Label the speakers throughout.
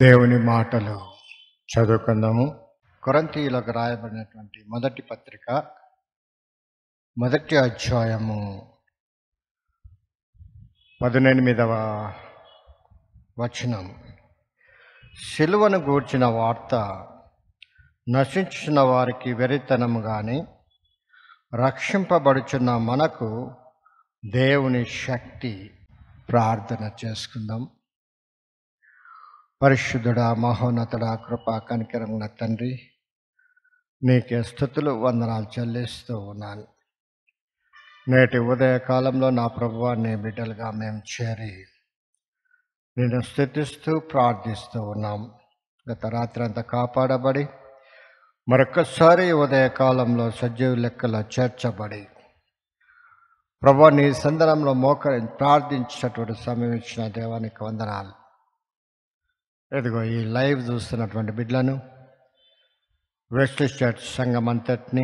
Speaker 1: దేవుని మాటలు చదువుకుందాము కొరంతీయులకు రాయబడినటువంటి మొదటి పత్రిక మొదటి అధ్యాయము పదునెనిమిదవ వచనం సిలువను గూర్చిన వార్త నశించిన వారికి వెరితనము కానీ రక్షింపబడుచున్న మనకు దేవుని శక్తి ప్రార్థన చేసుకుందాం పరిశుద్ధుడా మహోన్నతుడా కృపా కనికరమున తండ్రి నీకే స్థుతులు వందనాలు చెల్లిస్తూ ఉన్నాను నేటి ఉదయకాలంలో నా ప్రభువా నీ బిడ్డలుగా మేము చేరి నేను స్థుతిస్తూ ప్రార్థిస్తూ ఉన్నాం గత రాత్రి అంతా కాపాడబడి మరొక్కసారి ఉదయకాలంలో సజీవ లెక్కలో చేర్చబడి ప్రభా నీ సందనంలో మోకరి ప్రార్థించినటువంటి సమయం ఇచ్చిన దేవానికి వందనాలు ఇదిగో ఈ లైవ్ చూస్తున్నటువంటి బిడ్డలను వెస్ట్ చర్చ్ సంఘం అంతటిని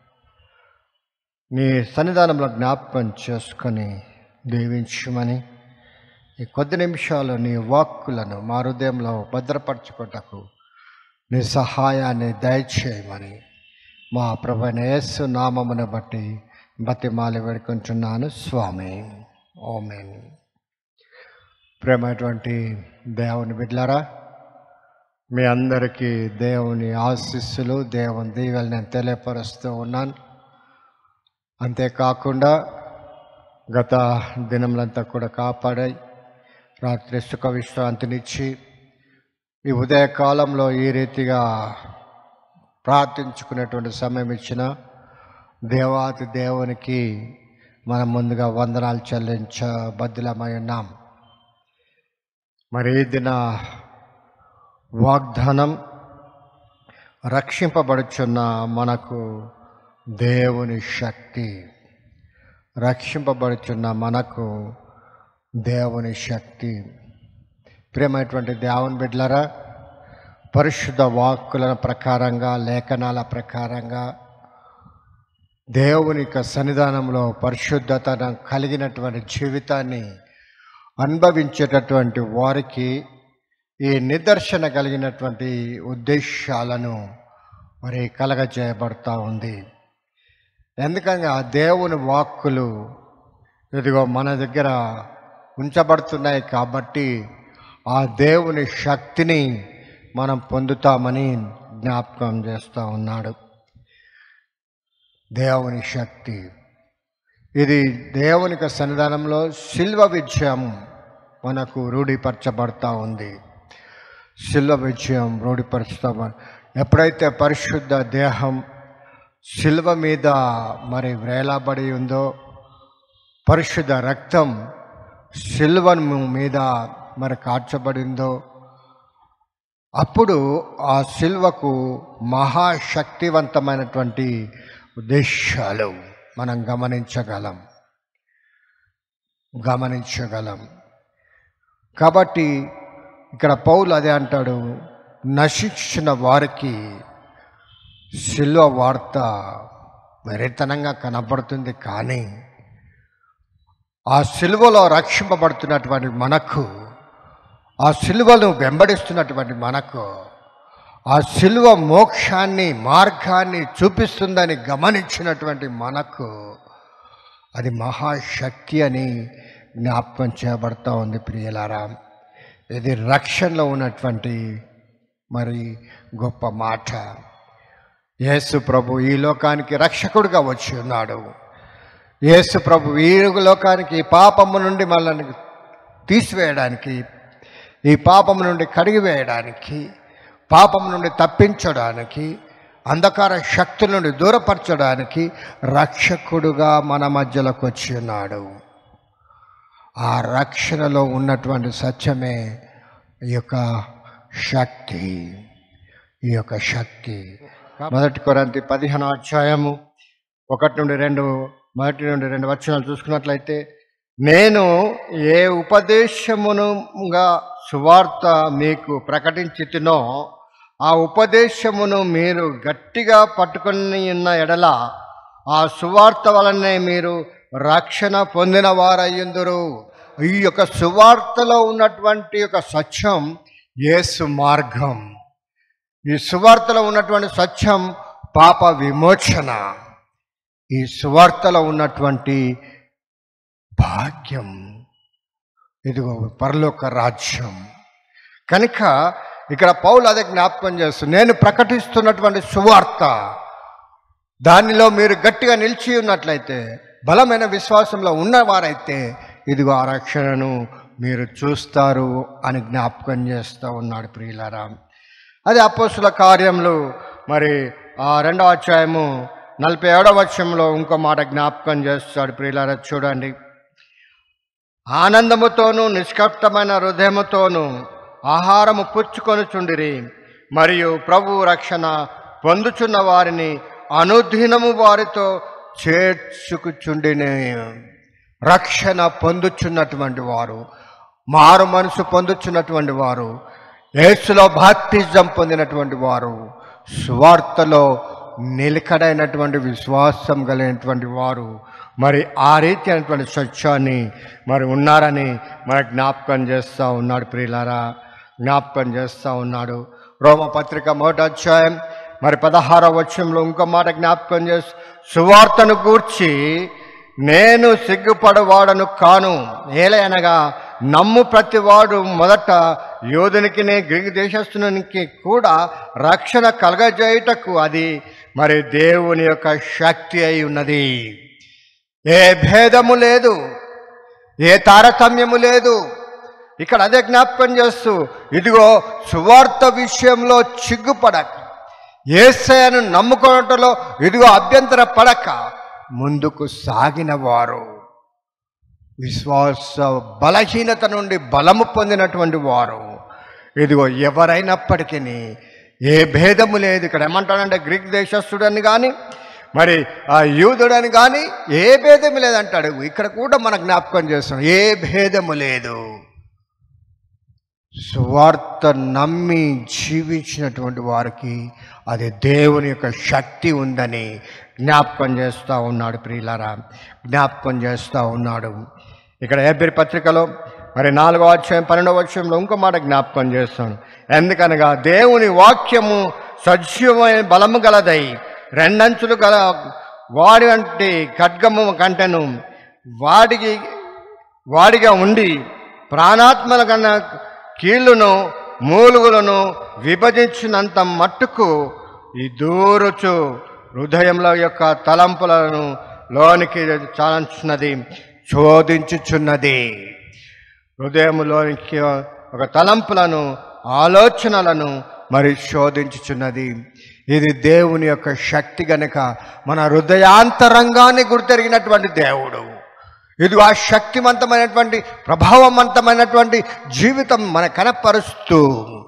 Speaker 1: నీ సన్నిధానంలో జ్ఞాపకం చేసుకొని దీవించమని ఈ కొద్ది నిమిషాలు నీ వాక్కులను మా హృదయంలో భద్రపరచుకోటకు నీ సహాయాన్ని దయచేయమని మా ప్రభైన యేసు నామమును బట్టి బతిమాలి వేడుకుంటున్నాను స్వామి ఓమెన్ ప్రేమైనటువంటి దేవుని బిడ్లారా మీ అందరికీ దేవుని ఆశీస్సులు దేవుని దీవెలు నేను తెలియపరుస్తూ ఉన్నాను అంతేకాకుండా గత దినములంతా కూడా కాపాడాయి రాత్రి సుఖ విశ్రాంతినిచ్చి ఈ ఉదయకాలంలో ఈ రీతిగా ప్రార్థించుకునేటువంటి సమయం ఇచ్చిన దేవాతి దేవునికి మనం ముందుగా వందనాలు చెల్లించ బద్దులమై ఉన్నాం మరి ఈ దిన వాగ్దానం రక్షింపబడుచున్న మనకు దేవుని శక్తి రక్షింపబడుచున్న మనకు దేవుని శక్తి ప్రియమైనటువంటి దేవుని బిడ్డలరా పరిశుద్ధ వాక్కుల ప్రకారంగా లేఖనాల ప్రకారంగా దేవుని యొక్క సన్నిధానంలో పరిశుద్ధతను కలిగినటువంటి జీవితాన్ని అనుభవించేటటువంటి వారికి ఈ నిదర్శన కలిగినటువంటి ఉద్దేశాలను మరి కలగజేయబడతా ఉంది ఎందుకనగా దేవుని వాక్కులు ఇదిగో మన దగ్గర ఉంచబడుతున్నాయి కాబట్టి ఆ దేవుని శక్తిని మనం పొందుతామని జ్ఞాపకం చేస్తూ ఉన్నాడు దేవుని శక్తి ఇది దేవునికి సన్నిధానంలో శిల్వ విజయం మనకు రూఢిపరచబడతా ఉంది శిల్వ విజయం రూఢిపరుస్తా ఎప్పుడైతే పరిశుద్ధ దేహం శిల్వ మీద మరి వేలాబడి ఉందో పరిశుద్ధ రక్తం శిల్వను మీద మరి కార్చబడిందో అప్పుడు ఆ శిల్వకు మహాశక్తివంతమైనటువంటి ఉద్దేశాలు మనం గమనించగలం గమనించగలం కాబట్టి ఇక్కడ పౌలు అదే అంటాడు నశించిన వారికి శిల్వ వార్త వెరితనంగా కనబడుతుంది కానీ ఆ సిలువలో రక్షింపబడుతున్నటువంటి మనకు ఆ సిలువను వెంబడిస్తున్నటువంటి మనకు ఆ సిలువ మోక్షాన్ని మార్గాన్ని చూపిస్తుందని గమనించినటువంటి మనకు అది మహాశక్తి అని జ్ఞాపకం చేయబడతా ఉంది ప్రియులారా ఇది రక్షణలో ఉన్నటువంటి మరి గొప్ప మాట యేసు ప్రభు ఈ లోకానికి రక్షకుడిగా వచ్చి ఉన్నాడు యేసు ప్రభు ఈ లోకానికి ఈ పాపము నుండి మనల్ని తీసివేయడానికి ఈ పాపము నుండి కడిగివేయడానికి పాపం నుండి తప్పించడానికి అంధకార శక్తుల నుండి దూరపరచడానికి రక్షకుడుగా మన మధ్యలోకి వచ్చి ఉన్నాడు ఆ రక్షణలో ఉన్నటువంటి సత్యమే ఈ యొక్క శక్తి ఈ యొక్క శక్తి మొదటి కొరంతి పదిహేను అధ్యాయము ఒకటి నుండి రెండు మొదటి నుండి రెండు వచనాలు చూసుకున్నట్లయితే నేను ఏ ఉపదేశమునుగా సువార్త మీకు ప్రకటించితినో ఆ ఉపదేశమును మీరు గట్టిగా పట్టుకొని ఉన్న ఎడల ఆ సువార్త వలనే మీరు రక్షణ పొందిన వారయ్యుందురు ఈ యొక్క సువార్తలో ఉన్నటువంటి యొక్క సత్యం యేసు మార్గం ఈ సువార్తలో ఉన్నటువంటి సత్యం పాప విమోచన ఈ సువార్తలో ఉన్నటువంటి భాగ్యం ఇదిగో పరలోక రాజ్యం కనుక ఇక్కడ పౌలు అదే జ్ఞాపకం చేస్తుంది నేను ప్రకటిస్తున్నటువంటి సువార్త దానిలో మీరు గట్టిగా నిలిచి ఉన్నట్లయితే బలమైన విశ్వాసంలో ఉన్నవారైతే ఇదిగో ఆ రక్షణను మీరు చూస్తారు అని జ్ఞాపకం చేస్తూ ఉన్నాడు ప్రియులారా అది అపోసుల కార్యములు మరి ఆ రెండవ అధ్యాయము నలభై ఏడవ వచ్చంలో ఇంకో మాట జ్ఞాపకం చేస్తాడు ప్రియులారా చూడండి ఆనందముతోనూ నిష్కప్తమైన హృదయముతోనూ ఆహారము పుచ్చుకొనుచుండిరి మరియు ప్రభు రక్షణ పొందుచున్న వారిని అనుదినము వారితో చేర్చుకుచుండిని రక్షణ పొందుచున్నటువంటి వారు మారు మనసు పొందుచున్నటువంటి వారు యేసులో బాప్తిజం పొందినటువంటి వారు స్వార్థలో నిలకడైనటువంటి విశ్వాసం కలిగినటువంటి వారు మరి ఆ రీతి అయినటువంటి స్వచ్ఛాన్ని మరి ఉన్నారని మన జ్ఞాపకం చేస్తూ ఉన్నాడు ప్రియులారా జ్ఞాపకం చేస్తూ ఉన్నాడు రోమపత్రిక మొదటి అధ్యాయం మరి పదహారవ వచ్చంలో ఇంకో మాట జ్ఞాపకం చేస్తూ సువార్తను గూర్చి నేను సిగ్గుపడవాడను కాను ఏలయనగా నమ్ము ప్రతివాడు మొదట యోధునికి గ్రీకు దేశస్థునికి కూడా రక్షణ కలగజేయుటకు అది మరి దేవుని యొక్క శక్తి అయి ఉన్నది ఏ భేదము లేదు ఏ తారతమ్యము లేదు ఇక్కడ అదే జ్ఞాపకం చేస్తూ ఇదిగో సువార్త విషయంలో చిగ్గుపడక ఏసయను నమ్ముకోవటంలో ఇదిగో అభ్యంతర పడక ముందుకు సాగిన వారు విశ్వాస బలహీనత నుండి బలము పొందినటువంటి వారు ఇదిగో ఎవరైనప్పటికీ ఏ భేదము లేదు ఇక్కడ ఏమంటాడంటే గ్రీక్ దేశస్థుడని కానీ మరి ఆ యూదుడని కానీ ఏ భేదము లేదంటాడు ఇక్కడ కూడా మన జ్ఞాపకం చేస్తాం ఏ భేదము లేదు సువార్త నమ్మి జీవించినటువంటి వారికి అది దేవుని యొక్క శక్తి ఉందని జ్ఞాపకం చేస్తూ ఉన్నాడు ప్రియులారా జ్ఞాపకం చేస్తూ ఉన్నాడు ఇక్కడ ఏబిరి పత్రికలో మరి నాలుగో అధ్యాయం పన్నెండవ అధ్యాయంలో ఇంకో మాట జ్ఞాపకం చేస్తాను ఎందుకనగా దేవుని వాక్యము సజీవమైన బలము గలదై రెండంచులు గల వాడి వంటి ఖడ్గము కంటెను వాడికి వాడిగా ఉండి ప్రాణాత్మల కన్నా కీళ్ళును మూలుగులను విభజించినంత మట్టుకు ఈ దూరుచు హృదయంలో యొక్క తలంపులను లోనికి చాలంచున్నది శోధించుచున్నది హృదయంలోనికి ఒక తలంపులను ఆలోచనలను మరి శోధించుచున్నది ఇది దేవుని యొక్క శక్తి గనుక మన హృదయాంతరంగాన్ని గుర్తెరిగినటువంటి దేవుడు ఇది ఆ శక్తివంతమైనటువంటి ప్రభావవంతమైనటువంటి జీవితం మన కనపరుస్తూ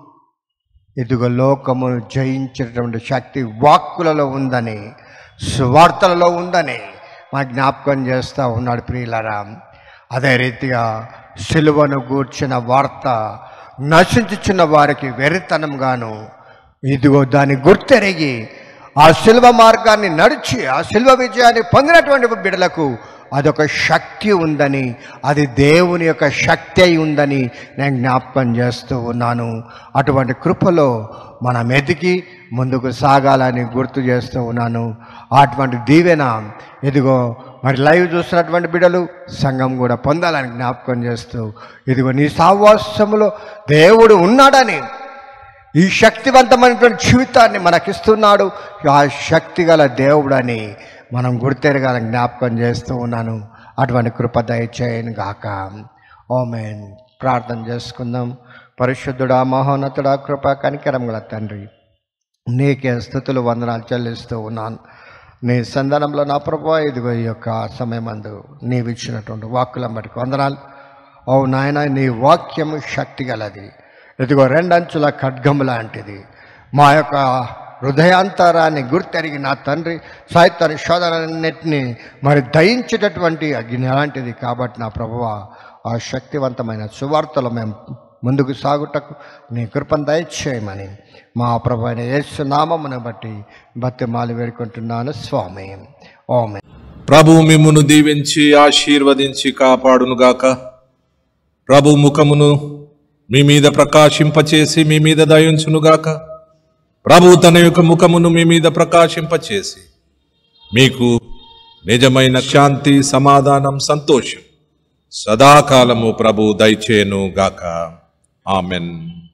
Speaker 1: ఇదిగో లోకమును జయించేటటువంటి శక్తి వాక్కులలో ఉందని సువార్తలలో ఉందని మా జ్ఞాపకం చేస్తూ ఉన్నాడు ప్రియులరా అదే రీతిగా సిలువను గూర్చిన వార్త నశించుచున్న వారికి వెరితనంగాను ఇదిగో దాన్ని గుర్తెరిగి ఆ శిల్వ మార్గాన్ని నడిచి ఆ శిల్వ విజయాన్ని పొందినటువంటి బిడ్డలకు అదొక శక్తి ఉందని అది దేవుని యొక్క శక్తి అయి ఉందని నేను జ్ఞాపకం చేస్తూ ఉన్నాను అటువంటి కృపలో మనం ఎదిగి ముందుకు సాగాలని గుర్తు చేస్తూ ఉన్నాను అటువంటి దీవెన ఇదిగో మరి లైవ్ చూస్తున్నటువంటి బిడ్డలు సంఘం కూడా పొందాలని జ్ఞాపకం చేస్తూ ఇదిగో నీ సావాసములో దేవుడు ఉన్నాడని ఈ శక్తివంతమైనటువంటి జీవితాన్ని మనకిస్తున్నాడు ఆ శక్తి గల దేవుడని మనం గుర్తెరగాలని జ్ఞాపకం చేస్తూ ఉన్నాను అటువంటి కృప దయచేయను గాక ఓమెన్ ప్రార్థన చేసుకుందాం పరిశుద్ధుడా మహోన్నతుడా కృప కనికరం గల తండ్రి నీకే స్థుతులు వందనాలు చెల్లిస్తూ ఉన్నాను నీ సంధానంలో నా ప్రభు ఇదిగో ఈ యొక్క సమయమందు నీవిచ్చినటువంటి వాక్కుల బట్టి వందనాలు ఓ నాయన నీ వాక్యము శక్తి గలది ఇదిగో రెండంచుల ఖడ్గము లాంటిది మా యొక్క హృదయాంతరాన్ని గుర్తెరిగి నా తండ్రి సాహిత్య శోధనన్నిటిని మరి దయించేటటువంటి అగ్ని అలాంటిది కాబట్టి నా ప్రభువ ఆ శక్తివంతమైన సువార్తలు మేము ముందుకు సాగుటకు నీ కృపను దయచేయమని మా ప్రభు అయిన యేసు నామమును బట్టి బతి మాలు వేడుకుంటున్నాను స్వామి ఓమే
Speaker 2: ప్రభు మిమ్మును దీవించి ఆశీర్వదించి కాపాడునుగాక ప్రభు ముఖమును మీ మీద ప్రకాశింపచేసి మీ మీద దయించునుగాక ప్రభు తన యొక్క ముఖమును మీ మీద ప్రకాశింపచేసి మీకు నిజమైన శాంతి సమాధానం సంతోషం సదాకాలము ప్రభు దయచేను గాక ఆమెన్